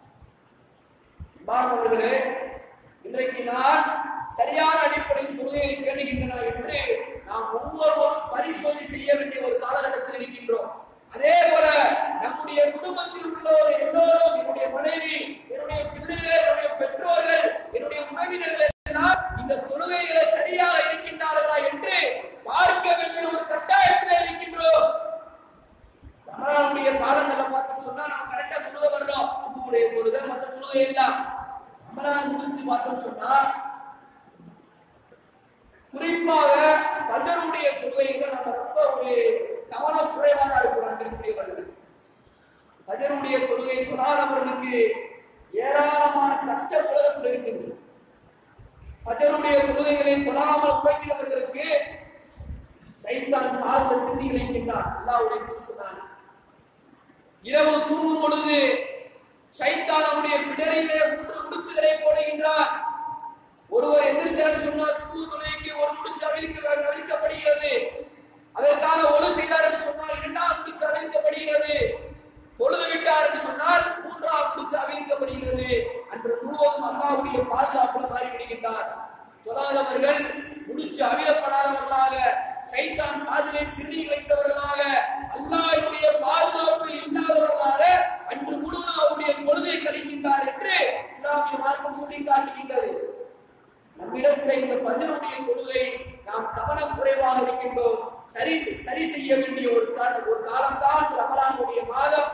மாணவர்களே இன்றைக்கு நான் சரியான அடிப்படையில் தொழுகையை பேணுகின்றன என்று நாம் ஒவ்வொருவரும் பரிசோதனை செய்ய வேண்டிய ஒரு காலகட்டத்தில் இருக்கின்றோம் அதே போல நம்முடைய குடும்பத்தில் உள்ளோர் எல்லோரும் என்னுடைய மனைவி என்னுடைய பிள்ளைகள் என்னுடைய பெற்றோர்கள் என்னுடைய உறவினர்கள் எல்லாம் இந்த தொழுகைகளை சரியாக இருக்கின்றார்களா என்று பார்க்க வேண்டிய ஒரு கட்டாயத்தில் இருக்கின்றோம் ரமலானுடைய காலங்களை பார்த்து சொன்னா நம்ம கரெக்டா தொழுக வர்றோம் சுபுடைய தொழுக மத்த தொழுகை எல்லாம் ரமலான் முடிஞ்சு பார்த்தோம் சொன்னா குறிப்பாக பஜருடைய தொழுகைகள் நம்ம ரொம்ப ஒரு கவனக்குறைவாக இருக்கிறோம் அன்பிற்குரியவர்கள் பஜருடைய தொழுகை தொழாதவர்களுக்கு ஏராளமான கஷ்ட உலகத்தில் இருக்குது பஜருடைய தொழுகைகளை தொழாமல் உழைக்கிறவர்களுக்கு சைத்தான் கால சிந்தி இணைக்கின்றான் அல்லாவுடைய தூது சொன்னான் இரவு தூங்கும் பொழுது சைத்தான் அவனுடைய பிடரிலே மூன்று முடிச்சுகளை போடுகின்றான் ஒருவர் எந்திரிச்சாரு சொன்னா சுத்து தொலைக்கு ஒரு முடிச்சு அவிழ்க்க அவிழ்க்கப்படுகிறது அதற்கான ஒழு செய்தார் என்று சொன்னால் இரண்டாம் முடிச்சு அவிழ்க்கப்படுகிறது தொழுது விட்டார் என்று சொன்னால் மூன்றாம் முடிச்சு அவிழ்க்கப்படுகிறது அன்று முழுவதும் அல்லாவுடைய பாதுகாப்புல மாறிவிடுகின்றார் தொழாதவர்கள் முடிச்சு அவிழப்படாதவர்களாக சைத்தான் காதிலே சிறுநீ வைத்தவர்களாக அல்லாஹ்வுடைய பாதுகாப்பு இல்லாதவர்களாக அன்று முழுவதும் அவருடைய கொள்கை கழிக்கின்றார் என்று இஸ்லாமிய மார்க்கம் சொல்லி காட்டுகின்றது நம்மிடத்தில் இந்த பஜனுடைய கொள்கை நாம் கவனம் குறைவாக இருக்கின்றோம் சரி சரி செய்ய வேண்டிய ஒரு கால ஒரு காலம்தான் ரமலானுடைய மாதம்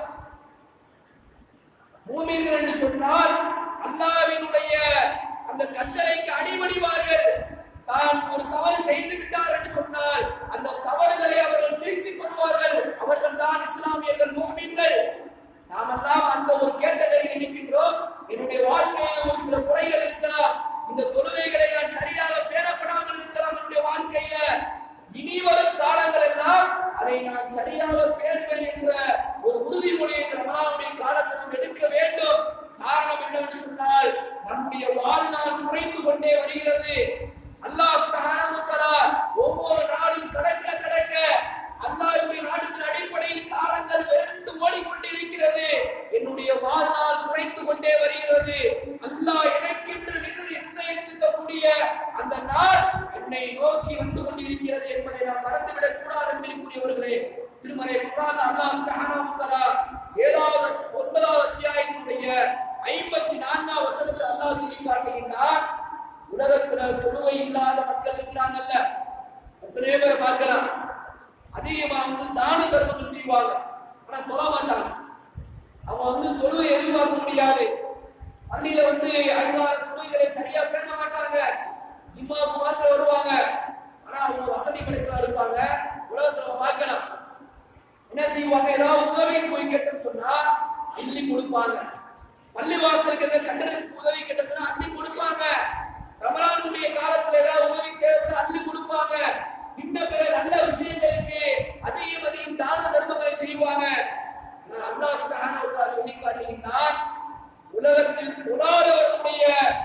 மூமின்கள் என்று சொன்னால் அல்லாஹ்வினுடைய அந்த கட்டளைக்கு அடிபணிவார்கள் தான் ஒரு தவறு செய்து விட்டார் என்று சொன்னால் அந்த தவறுகளை அவர்கள் திருத்திக் கொள்வார்கள் அவர்கள் தான் இஸ்லாமியர்கள் மூமின்கள் நாமெல்லாம் அந்த ஒரு கேட்டகரியில் இருக்கின்றோம் என்னுடைய வாழ்க்கையில் ஒரு சில குறைகள் இருக்கலாம் இந்த தொழுகைகளை நான் சரியாக பேணப்படாமல் இருக்கலாம் என்னுடைய வாழ்க்கையில இனி வரும் காலங்கள் எல்லாம் அதை நான் சரியாக பேணுவேன் என்ற ஒரு உறுதிமொழியை இந்த ரமலானுடைய காலத்தில் நாம் எடுக்க வேண்டும் காரணம் என்னவென்று சொன்னால் நம்முடைய வாழ்நாள் குறைந்து கொண்டே வருகிறது அல்லாஹ் சுப்ஹானஹு வ தஆலா ஒவ்வொரு நாளும் கடக்க கடக்க அல்லாஹ்வுடைய நாட்டத்தின் அடிப்படையில் காலங்கள் விரண்டு ஓடிக்கொண்டிருக்கிறது என்னுடைய வாழ்நாள் குறைந்து கொண்டே வருகிறது அல்லாஹ் எனக்கென்று நின்று நிர்ணயிக்கக்கூடிய அந்த நாள் என்னை நோக்கி வந்து கொண்டிருக்கிறது என்பதை நாம் மறந்துவிடக் கூடாது என்பதற்குரியவர்களே திருமலை குரான் அல்லாஹ் சுப்ஹானஹு வ தஆலா ஏழாவது ஒன்பதாவது அத்தியாயத்தினுடைய ஐம்பத்தி நான்காவது வசனத்தில் அல்லாஹ் சொல்லி காட்டுகின்றார் உலகத்துல தொழுவை இல்லாத மக்கள் இருக்கிறாங்கல்ல எத்தனையோ பேர் பார்க்கலாம் அதிகமா வந்து தான தர்மங்கள் செய்வாங்க ஆனா தொழ மாட்டாங்க அவங்க வந்து தொழுவை எதிர்பார்க்க முடியாது பள்ளியில வந்து ஐந்தாறு தொழுகைகளை சரியா பேண மாட்டாங்க ஜிம்மாவுக்கு மாத்திரம் வருவாங்க ஆனா அவங்க வசதி படைத்தா இருப்பாங்க உலகத்துல நம்ம பார்க்கலாம் என்ன செய்வாங்க ஏதாவது உதவி போய் கேட்டோம்னு சொன்னா அள்ளி கொடுப்பாங்க பள்ளி வாசலுக்கு எதாவது கட்டணத்துக்கு உதவி கேட்டோம்னா அள்ளி கொடுப்பாங்க ரமலானுடைய காலத்துல ஏதாவது உதவி கேட்டு அள்ளி கொடுப்பாங்க இன்னும் பிற நல்ல விஷயங்களுக்கு அதிகம் அதிகம் தான தர்மங்களை செய்வாங்க ஆனால் அல்லாஹ் சுப்ஹானஹு வ தஆலா சொல்லி காட்டுகின்றார் உலகத்தில் தொழாதவர்களுடைய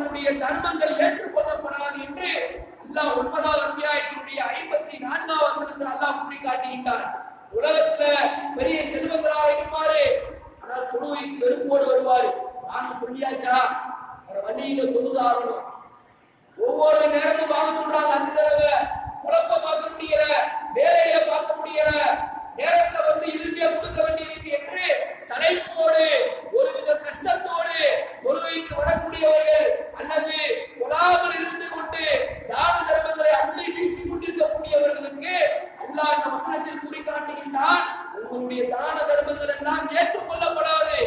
அவர்களுடைய தர்மங்கள் ஏற்றுக்கொள்ளப்படாது என்று அல்லாஹ் ஒன்பதாவது அத்தியாயத்தினுடைய ஐம்பத்தி நான்காவது வசனத்தில் அல்லாஹ் கூறி காட்டுகின்றார் உலகத்துல பெரிய செல்வந்தராக இருப்பாரு ஆனால் தொழுவைக்கு வெறுப்போடு வருவாரு நானும் சொல்லியாச்சா அவரை வண்டியில தொழுதாகணும் ஒவ்வொரு நேரமும் வாங்க சொல்றாங்க அந்த தடவை குழப்ப பார்க்க முடியல வேலையில பார்க்க முடியல நேரத்தை வந்து இறுதியா கொடுக்க வேண்டியிருக்கு என்று சலைப்போடு ஒருவித கஷ்டத்தோடு தொழுகைக்கு வரக்கூடியவர்கள் அல்லது கொலாமல் இருந்து கொண்டு தான தர்மங்களை அள்ளி வீசி கொண்டிருக்கக்கூடியவர்களுக்கு அல்லாஹ் இந்த வசனத்தில் கூறி காட்டுகின்றான் உங்களுடைய தான தர்மங்கள் எல்லாம் ஏற்றுக்கொள்ளப்படாது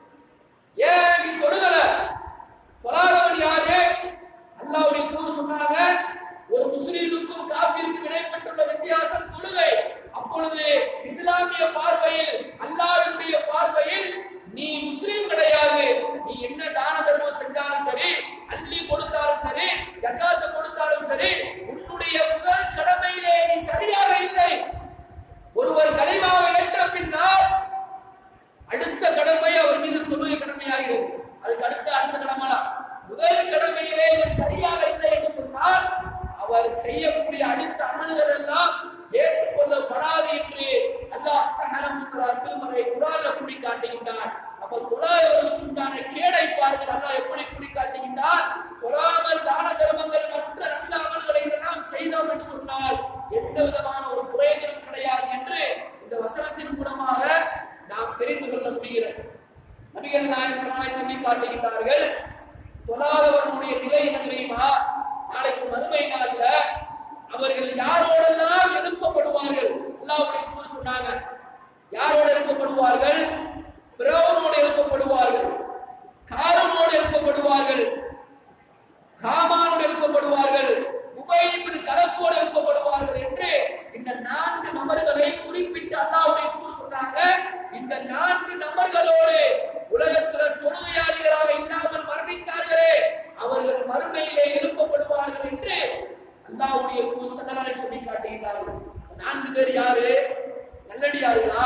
ஏன் நீ தொழுகல தொழாதவன் யாரு அல்லாவுடைய தூது சொன்னாங்க ஒரு முஸ்லீமுக்கும் காஃபிருக்கும் இடைப்பட்டுள்ள வித்தியாசம் தொழுகை அப்பொழுது இஸ்லாமிய பார்வையில் அல்லாஹ்வுடைய பார்வையில் நீ முஸ்லீம் கிடையாது நீ என்ன தான தர்மம் செஞ்சாலும் சரி அள்ளி கொடுத்தாலும் சரி ஜக்காத்து கொடுத்தாலும் சரி உன்னுடைய முதல் கடமையிலே நீ சரியாக இல்லை ஒருவர் கலிமாவை ஏற்ற பின்னால் அடுத்த கடமை அவர் மீது தொழுகை கடமையாகிறது அதுக்கு அடுத்த அடுத்த கடமைலாம் முதல் கடமையிலே இவர் சரியாக இல்லை என்று சொன்னால் அவர் செய்யக்கூடிய அடுத்த அமல்கள் எல்லாம் ஏற்றுக்கொள்ளப்படாது என்று அல்லாஹ் சுப்ஹானஹு வ தஆலா திருமறை குர்ஆன்ல கூறி காட்டுகின்றார் அப்ப தொழாதவர்களுக்கு உண்டான கேடை பாருங்கள் அல்லாஹ் எப்படி கூறி காட்டுகின்றார் தொழாமல் தான தர்மங்கள் மற்ற நல்ல அமல்களை எல்லாம் செய்தோம் என்று சொன்னால் எந்த விதமான ஒரு பிரயோஜனம் கிடையாது என்று இந்த வசனத்தின் மூலமாக நாம் தெரிந்து கொள்ள முடிகிறது நபிகள் நாயகம் சரணாய் சொல்லி காட்டுகின்றார்கள் தொழாதவர்களுடைய நிலை என்ன தெரியுமா நாளைக்கு மறுமை நாள்ல அவர்கள் யாரோடெல்லாம் எழுப்பப்படுவார்கள் அல்லாஹ்வுடைய தூதர் சொன்னாங்க யாரோடு எழுப்பப்படுவார்கள் ஃபிரௌனோடு எழுப்பப்படுவார்கள் காரூனோடு எழுப்பப்படுவார்கள் காமானோடு எழுப்பப்படுவார்கள் உபயிபின் கலப்போடு எழுப்பப்படுவார்கள் என்று இந்த நான்கு நபர்களை குறிப்பிட்டு அல்லாஹ்வுடைய தூதர் சொன்னாங்க இந்த நான்கு நபர்களோடு உலகத்துல தொழுகையாளிகளாக இல்லாமல் மரணித்தார்களே அவர்கள் மறுமையிலே எழுப்பப்படுவார்கள் என்று அல்லாஹ்வுடைய தூதர் ஸல்லல்லாஹு அலைஹி சொல்லி காட்டுகிறார்கள் நான்கு பேர் யாரு நல்லடியார்களா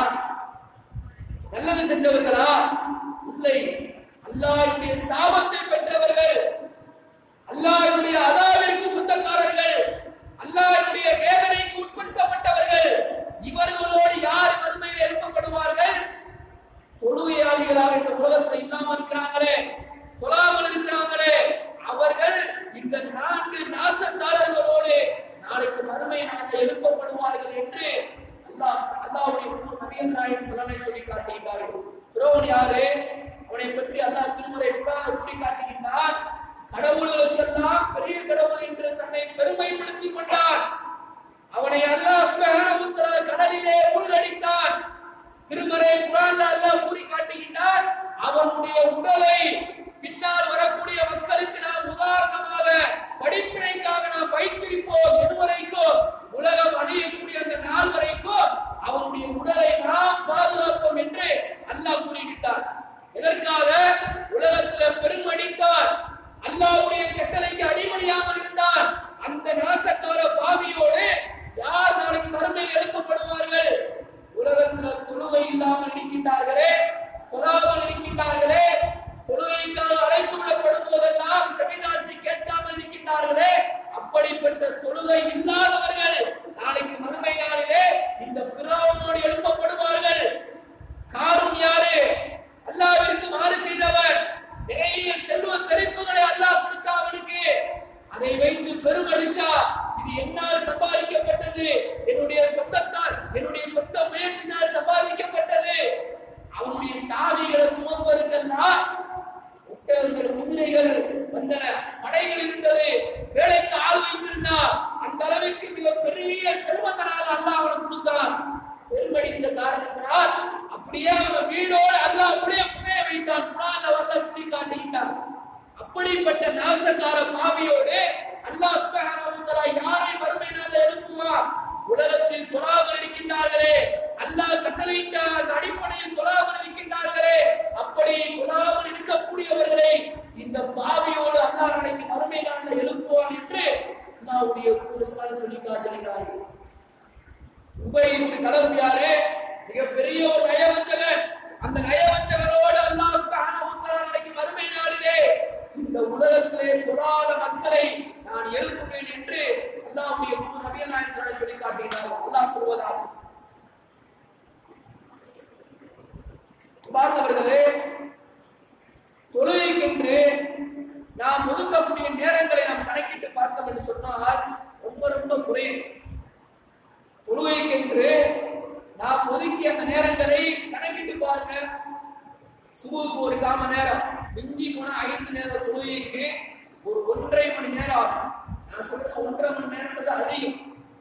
நல்லது செஞ்சவர்களா இல்லை அல்லாஹ்வுடைய சாபத்தை பெற்றவர்கள் அல்லாஹ்வுடைய அதாவிற்கு சொந்தக்காரர்கள் அல்லாஹ்வுடைய வேதனைக்கு உட்படுத்தப்பட்டவர்கள் இவர்களோடு யார் மறுமையில் எழுப்பப்படுவார்கள் தொழுகையாளிகளாக இந்த உலகத்தில் இல்லாமல் இருக்கிறாங்களே தொழாமல் இருக்கிறாங்களே அவர்கள் இந்த நான்கு நாசக்காரர்களோடு நாளைக்கு மறுமை நாங்கள் எழுப்பப்படுவார்கள் என்று அல்லாஹ் அல்லாஹ்வுடைய தூதர் நபிகள் நாயகம் ஸல்லல்லாஹு அலைஹி சொல்லி காட்டுகிறார்கள் ஃபிரௌன் யாரு அவனை பற்றி அல்லாஹ் திருமலை குர்ஆனில் கூறி காட்டுகின்றார் கடவுள்களுக்கெல்லாம் பெரிய கடவுள் என்று தன்னை பெருமைப்படுத்திக் கொண்டான் அவனை அல்லாஹ் சுப்ஹானஹு வ தஆலா கடலிலே மூழ்கடித்தான் திருமறை குர்ஆன்ல அல்லாஹ் கூறி காட்டுகின்றார் அவனுடைய உடலை பின்னால் வரக்கூடிய மக்களுக்கு நாம் உதாரணமாக படிப்பினைக்காக நாம் வைத்திருப்போம் எதுவரைக்கும் உலகம் அழியக்கூடிய அந்த நாள் வரைக்கும் அவனுடைய உடலை நாம் பாதுகாப்போம் என்று அல்லாஹ் கூறிவிட்டார் எதற்காக உலகத்துல பெருமடித்தார் அல்லாஹ்வுடைய கட்டளைக்கு அடிமணியாமல் இருந்தார் அந்த நாசக்கார பாவியோடு யார் நாளைக்கு மறுமையில் எழுப்பப்படுவார்கள் உலகத்துல தொழுகை இல்லாமல் இருக்கின்றார்களே தொழாமல் இருக்கின்றார்களே தொழுகைக்காக அழைப்பு விடப்படும் போதெல்லாம் செவிதாற்றி கேட்காமல் இருக்கின்றார்களே அப்படிப்பட்ட தொழுகை இல்லாதவர்கள் நாளைக்கு மறுமை நாளிலே இந்த பிறவோடு எழுப்பப்படுவார்கள் காரும் யாரு அல்லாவிற்கு மாறு செய்தவன் நிறைய செல்வ செழிப்புகளை அல்லாஹ் கொடுத்தா அவனுக்கு அதை வைத்து பெருமடிச்சா இது என்னால் சம்பாதிக்கப்பட்டது என்னுடைய சொந்தத்தால் என்னுடைய சொந்த முயற்சினால் சம்பாதிக்கப்பட்டது அவனுடைய சாவிகளை சுமப்பதற்கெல்லாம் ஒட்டகங்கள் குதிரைகள் வந்தன படைகள் இருந்தது வேலைக்கு ஆள் வைத்திருந்தா அந்த அளவுக்கு மிக பெரிய செல்வந்தனாக அல்லாஹ் அவனுக்கு கொடுத்தான் பெருமடிந்த காரணத்தினால் அப்படியே அவன் வீடோடு அல்லாஹ் அப்படியே புதைய வைத்தான் குரான்ல வரல சொல்லி காட்டுகின்றான் அப்படிப்பட்ட நாசக்கார பாவியோடு அல்லாஹ் சுப்ஹானஹு வ தஆலா யாரை வறுமை நாள்ல எழுப்புவான் உலகத்தில் தொழாமல் இருக்கின்றார்களே அல்லாஹ் கட்டளையிட்ட அந்த அடிப்படையில் தொழாமல் இருக்கின்றார்களே அப்படி தொழாமல் இருக்கக்கூடியவர்களை இந்த பாவியோடு அல்லாஹ் நாளைக்கு மறுமை நாளில் எழுப்புவான் என்று அல்லாஹ்வுடைய தூதர் சொல்லி காட்டுகிறார்கள் உபயோகித்து கலப்பு யாரு மிகப்பெரிய ஒரு நயவஞ்சகன் அந்த நயவஞ்சகனோடு அல்லாஹ் சுப்ஹானஹு வ தஆலா நாளைக்கு மறுமை நாளிலே இந்த இந்த உலகத்திலே தொழாத மக்களை நான் எழுப்புவேன் என்று அல்லாஹ்வுடைய தூதர் நபிகள் நாயகம் ஸல்லல்லாஹு அலைஹி சொல்லி காட்டுகிறார் அல்லாஹ் சொல்வதாக பார்த்தவர்களே தொழுகைக்கென்று நாம் ஒதுக்கக்கூடிய நேரங்களை நாம் கணக்கிட்டு பார்த்தோம் என்று சொன்னால் ரொம்ப ரொம்ப குறைவு தொழுகைக்கென்று நாம் ஒதுக்கிய அந்த நேரங்களை கணக்கிட்டு பாருங்க சுபுக்கு ஒரு காம நேரம் மிஞ்சி போன ஐந்து நேர தொழுகைக்கு ஒரு ஒன்றரை மணி நேரம் ஆகும் நான் சொல்றது ஒன்றரை மணி நேரத்துக்கு அதிகம்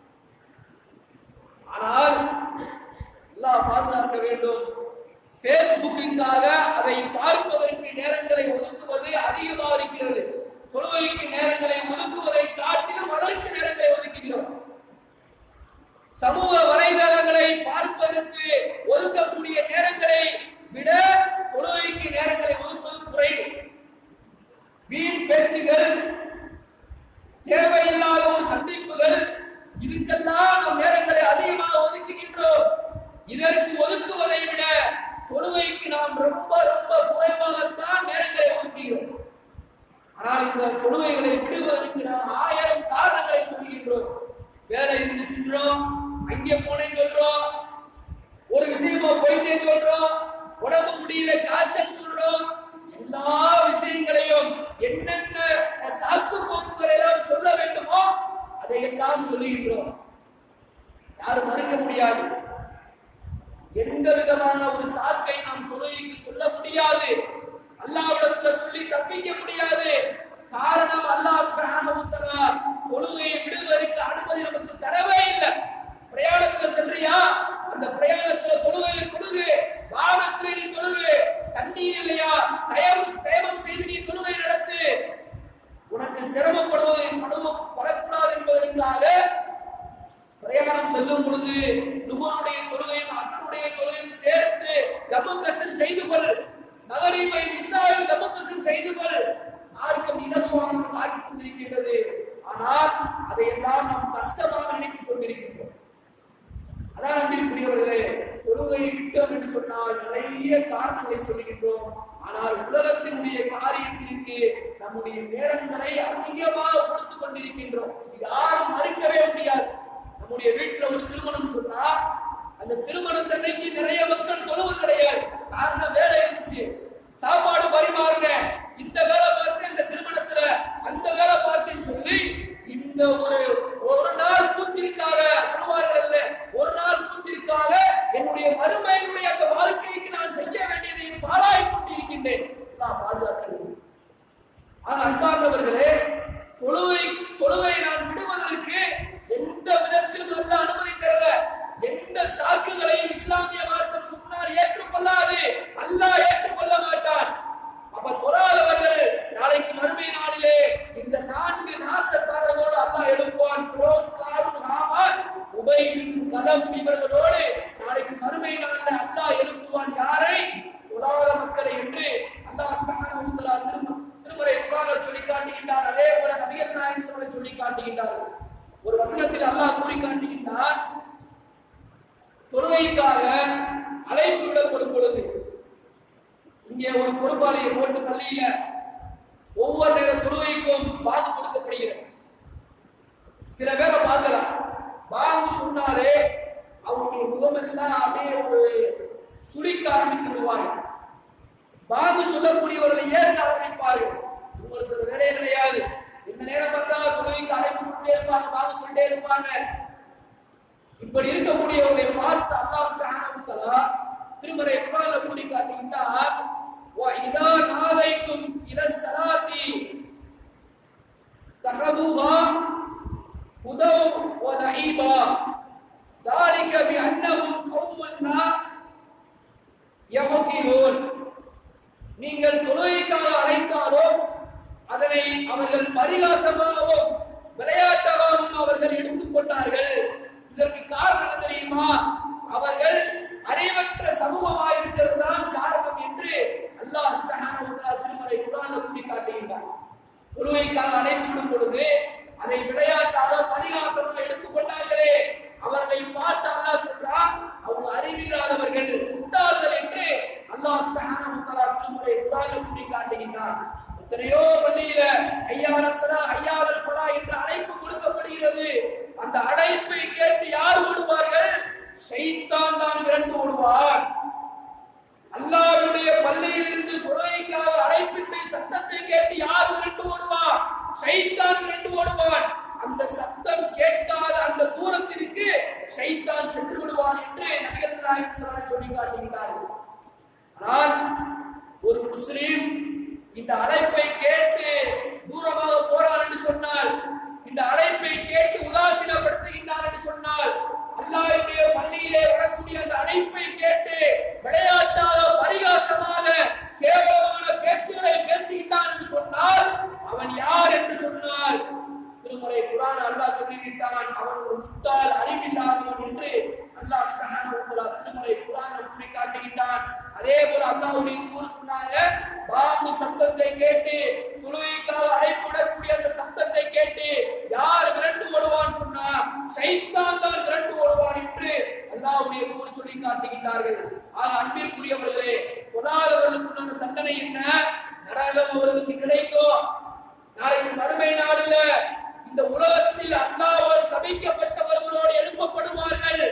ஆனால் எல்லாம் பாதுகாக்க வேண்டும் பேஸ்புக்கிற்காக அதை பார்ப்பதற்கு நேரங்களை ஒதுக்குவது அதிகமாக இருக்கிறது தொழுகைக்கு நேரங்களை ஒதுக்குவதை காட்டிலும் அதற்கு நேரங்களை ஒதுக்குகிறோம் சமூக வலைதளங்களை பார்ப்பதற்கு ஒதுக்கக்கூடிய நேரங்களை விட தொழுகைக்கு நேரங்களை ஒதுக்குவது குறைவு வீண் பேச்சுகள் தேவையில்லாத ஒரு சந்திப்புகள் இதுக்கெல்லாம் நாம் நேரங்களை அதிகமாக ஒதுக்குகின்றோம் இதற்கு ஒதுக்குவதை விட தொழுகைக்கு நாம் ரொம்ப ரொம்ப குறைவாகத்தான் நேரங்களை ஒதுக்குகிறோம் ஆனால் இந்த தொழுகைகளை விடுவதற்கு நாம் ஆயிரம் காரணங்களை சொல்கின்றோம் வேலை இருந்துச்சுன்றோம் அங்கே போனேன்னு சொல்றோம் ஒரு விஷயமா போயிட்டே சொல்றோம் உடம்பு முடியல காய்ச்சல் சொல்றோம் எல்லா விஷயங்களையும் என்னென்ன சாக்கு போக்குகளை எல்லாம் சொல்ல வேண்டுமோ அதையெல்லாம் சொல்லுகின்றோம் யாரும் மறுக்க முடியாது எந்த விதமான ஒரு சாக்கை நாம் தொழுகைக்கு சொல்ல முடியாது அல்லாவிடத்துல சொல்லி தப்பிக்க முடியாது காரணம் அல்லாஹ் சுப்ஹானஹு வ தஆலா தொழுகையை விடுவதற்கு அனுமதி நமக்கு தரவே இல்லை பிரயாணத்துல சென்றியா அந்த பிரயாணத்துல தொழுகையை தொழுகு வாகனத்துல நீ தொழுகு தண்ணீர் இல்லையா தயவு தயவம் செய்து நீ தொழுகை நடத்து உனக்கு சிரமப்படுவதை படுவ- படக்கூடாது என்பதற்காக பிரயாணம் செல்லும் பொழுது நுகருடைய தொழுகையும் அசனுடைய தொழுகையும் சேர்த்து கமுக்கசன் செய்து கொள் நகரிமை விசாவில் கமுக்கசன் செய்து கொள் மார்க்கம் இலகுவாக ஆக்கிக் கொண்டிருக்கின்றது ஆனால் அதையெல்லாம் நாம் கஷ்டமாக நினைத்துக் கொண்டிருக்கின்றோம் அதான் அன்பிற்குரியவர்களே தொழுகையை விட்டோம் என்று சொன்னால் நிறைய காரணங்களை சொல்லுகின்றோம் ஆனால் உலகத்தினுடைய காரியத்திற்கு நம்முடைய நேரங்களை அதிகமாக கொடுத்து கொண்டிருக்கின்றோம் இது யாரும் மறுக்கவே முடியாது நம்முடைய வீட்டுல ஒரு திருமணம் சொன்னா அந்த திருமணத்தன்னைக்கு நிறைய மக்கள் தொழுவது கிடையாது காரணம் வேலை இருந்துச்சு சாப்பாடு பரிமாறுங்க இந்த வேலை பார்த்து இந்த திருமணத்துல அந்த வேலை பார்த்தேன்னு சொல்லி இந்த ஒரு ஒரு நாள் கூத்திற்காக சொல்வார்கள் ஒரு நாள் கூத்திற்காக என்னுடைய மறுமையினுடைய அந்த வாழ்க்கைக்கு நான் செய்ய வேண்டியதை பாழாய் கொண்டிருக்கின்றேன் எல்லாம் பாதுகாக்க வேண்டும் ஆக அன்பார்ந்தவர்களே தொழுகை தொழுகை நான் விடுவதற்கு எந்த விதத்திலும் நல்ல அனுமதி தரல எந்த சாக்குகளையும் இஸ்லாமிய மார்க்கம் சொன்னால் ஏற்றுக்கொள்ளாது அல்லாஹ் ஏற்றுக்கொள்ள மாட்டான் அப்ப தொழாதவர்கள் நாளைக்கு மறுமை நாளிலே இந்த நான்கு நாசக்காரர்களோடு அல்லாஹ் எழுப்புவான் ஃபிரௌன், காரூன், ஹாமான், உபை, கலம் இவர்களோடு நாளைக்கு மறுமை நாளில் அல்லாஹ் எழுப்புவான் யாரை தொழாத மக்களை என்று அல்லாஹ் சுப்ஹானஹு வ தஆலா திரும திருமறை குர்ஆனில் சொல்லி காட்டுகின்றார் அதே போல நபிகள் நாயகம் ஸல்லல்லாஹு சொல்லி காட்டுகின்றார் ஒரு வசனத்தில் அல்லாஹ் கூறி காட்டுகின்றார் தொழுகைக்காக அழைப்பு விடப்படும் பொழுது இங்கே ஒரு பொறுப்பாளியை போட்டு பள்ளியில ஒவ்வொரு நேர தொழுகைக்கும் பாங்கு கொடுக்கப்படுகிறது சில பேரை பார்க்கலாம் பாங்கு சொன்னாலே அவருடைய முகமெல்லாம் அப்படியே ஒரு சுழிக்க ஆரம்பித்து விடுவார்கள் பாங்கு சொல்லக்கூடியவர்களை ஏச ஆரம்பிப்பார்கள் உங்களுக்கு ஒரு வேலையே கிடையாது இந்த நேரம் பார்த்தா தொழுகைக்கு அழைப்பு கொடுத்தே இருப்பாங்க பாங்கு சொல்லிட்டே இருப்பாங்க இப்படி இருக்கக்கூடியவர்களை பார்த்து அல்லாஹ் சுப்ஹானஹு வ தஆலா திருமறை குர்ஆன்ல கூறி காட்டுகின்றார் வ இதா நாதைக்கும் இல ஸலாத்தி தஹதுஹா ஹுதவ் வ லஈபா ذلك بأنهم قوم لا يعقلون நீங்கள் தொழுகைக்காக அழைத்தாலும் அதனை அவர்கள் பரிகாசமாகவும் விளையாட்டாகவும் அவர்கள் எடுத்துக்கொண்டார்கள் இதற்கு காரணம் என்ன தெரியுமா அவர்கள் அறிவற்ற சமூகமாக இருக்கிறது தான் காரணம் என்று அல்லாஹ் சுப்ஹானஹு வ தஆலா திருமறை குர்ஆன்ல கூறி காட்டுகின்றார் தொழுகைக்காக அழைப்பிடும் பொழுது அதை விளையாட்டாக பரிகாசமாக எடுத்துக்கொண்டார்களே அவர்களை பார்த்து அல்லாஹ் சொல்றான் அவங்க அறிவில்லாதவர்கள் முட்டாள்கள் என்று அல்லாஹ் சுப்ஹானஹு வ தஆலா திருமறை குர்ஆன்ல கூறி காட்டுகின்றார் எத்தனையோ பள்ளி கேட்டு யார் விரண்டு ஓடுவான் ஷைத்தான் விரண்டு ஓடுவான் அந்த சத்தம் கேட்காத அந்த தூரத்திற்கு ஷைத்தான் சென்று விடுவான் என்று நபிகள் நாயகம் ஸல்லல்லாஹு சொல்லி காட்டுகிறார்கள் ஆனால் ஒரு முஸ்லிம் இந்த அழைப்பை கேட்டு தூரமாக போறார் என்று சொன்னால் இந்த அழைப்பை கேட்டு உதாசீனப்படுத்துகின்றார் என்று சொன்னால் அல்லாஹ்வுடைய பள்ளியிலே வரக்கூடிய அந்த அழைப்பை கேட்டு விளையாட்டாக பரிகாசமாக கேவலமான பேச்சுகளை பேசுகின்றான் என்று சொன்னால் அவன் யார் என்று சொன்னால் திருமலை குரான் அல்லாஹ் சொல்லிவிட்டான் அவன் ஒரு முட்டாள் அறிவில்லாதவன் என்று அல்லாஹ் சுப்ஹானஹு வ தஆலா திருமலை குரான் குறி காட்டுகின்றான் அதே போல அல்லாஹ்வுடைய தூர் சொன்னாங்க பாம்பு சத்தத்தை கேட்டு துளுவிக்காக அழைப்பிடக்கூடிய அந்த சத்தத்தை கேட்டு யார் விரண்டு ஓடுவான் சொன்னா சைத்தான் தான் விரண்டு ஓடுவான் என்று அல்லாஹ்வுடைய தூர் சொல்லி காட்டுகின்றார்கள் ஆக அன்பிற்குரியவர்களே கொடாதவர்களுக்குண்டான தண்டனை என்ன நரகம் அவர்களுக்கு கிடைக்கும் நாளைக்கு மறுமை நாளில் இந்த உலகத்தில் அல்லாஹ்வால் சபிக்கப்பட்டவர்களோடு எழுப்பப்படுவார்கள்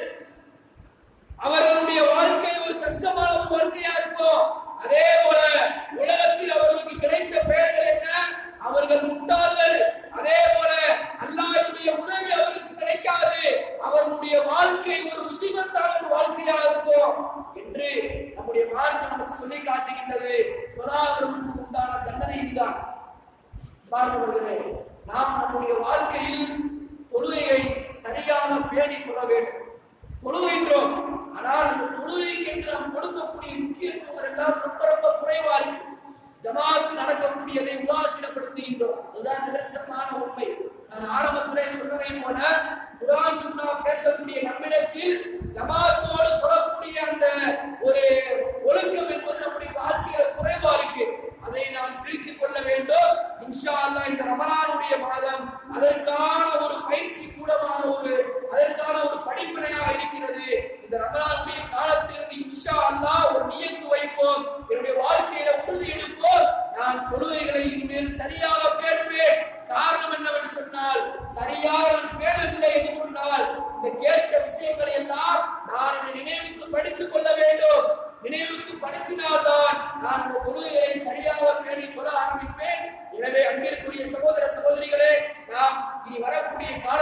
அவர்களுடைய வாழ்க்கை ஒரு கஷ்டமான ஒரு வாழ்க்கையா இருக்கும் அதே போல உலகத்தில் அவர்களுக்கு கிடைத்த பெயர்கள் என்ன அவர்கள் முட்டாள்கள் அதே போல அல்லாஹ்வுடைய உதவி அவர்களுக்கு கிடைக்காது அவர்களுடைய வாழ்க்கை ஒரு முசீபத்தான ஒரு வாழ்க்கையா இருக்கும் என்று நம்முடைய மார்க்கம் நமக்கு சொல்லி காட்டுகின்றது தொழாதவர்களுக்கு உண்டான தண்டனை இதுதான் பார்ப்பவர்களே நாம் நம்முடைய வாழ்க்கையில் தொழுகையை சரியாக பேணிக் கொள்ள வேண்டும் தொழுகின்றோம் ஆனால் அந்த தொழுகைக்கு என்று நாம் கொடுக்கக்கூடிய முக்கியத்துவம் எல்லாம் ரொம்ப ரொம்ப குறைவா இருக்கு ஜமாத்து நடக்கக்கூடியதை உதாசீனப்படுத்துகின்றோம் அதுதான் நிதர்சனமான உண்மை நான் ஆரம்பத்திலே சொன்னதை போல குரான் சுன்னா பேசக்கூடிய நம்மிடத்தில் ஜமாத்தோடு தொடரக்கூடிய அந்த ஒரு ஒழுக்கம் என்பது நம்முடைய வாழ்க்கையில குறைவா இருக்கு அதை நாம் திருத்திக் கொள்ள வேண்டும் இன்ஷா அல்லாஹ் இந்த ரமலானுடைய மாதம் அதற்கான ஒரு பயிற்சி கூடமான ஒரு அதற்கான ஒரு படிப்பினையாக இருக்கிறது இந்த ரமலானுடைய காலத்திலிருந்து இன்ஷா அல்லாஹ் ஒரு நியத்து வைப்போம் என்னுடைய வாழ்க்கையில உறுதி எடுப்போம் நான் தொழுகைகளை இனிமேல் சரியாக பேணுவேன் காரணம் என்னவென்று சொன்னால் சரியாக நான் பேணவில்லை என்று சொன்னால் இந்த கேட்ட விஷயங்களை எல்லாம் நான் என்னை நினைவுக்கு படித்துக் கொள்ள வேண்டும் நினைவுக்கு படுத்தினால்தான் நான் இந்த தொழுகைகளை சரியாக பேணி கொள்ள ஆரம்பிப்பேன் எனவே அன்பிற்குரிய சகோதர சகோதரிகளே நாம் இனி வரக்கூடிய கால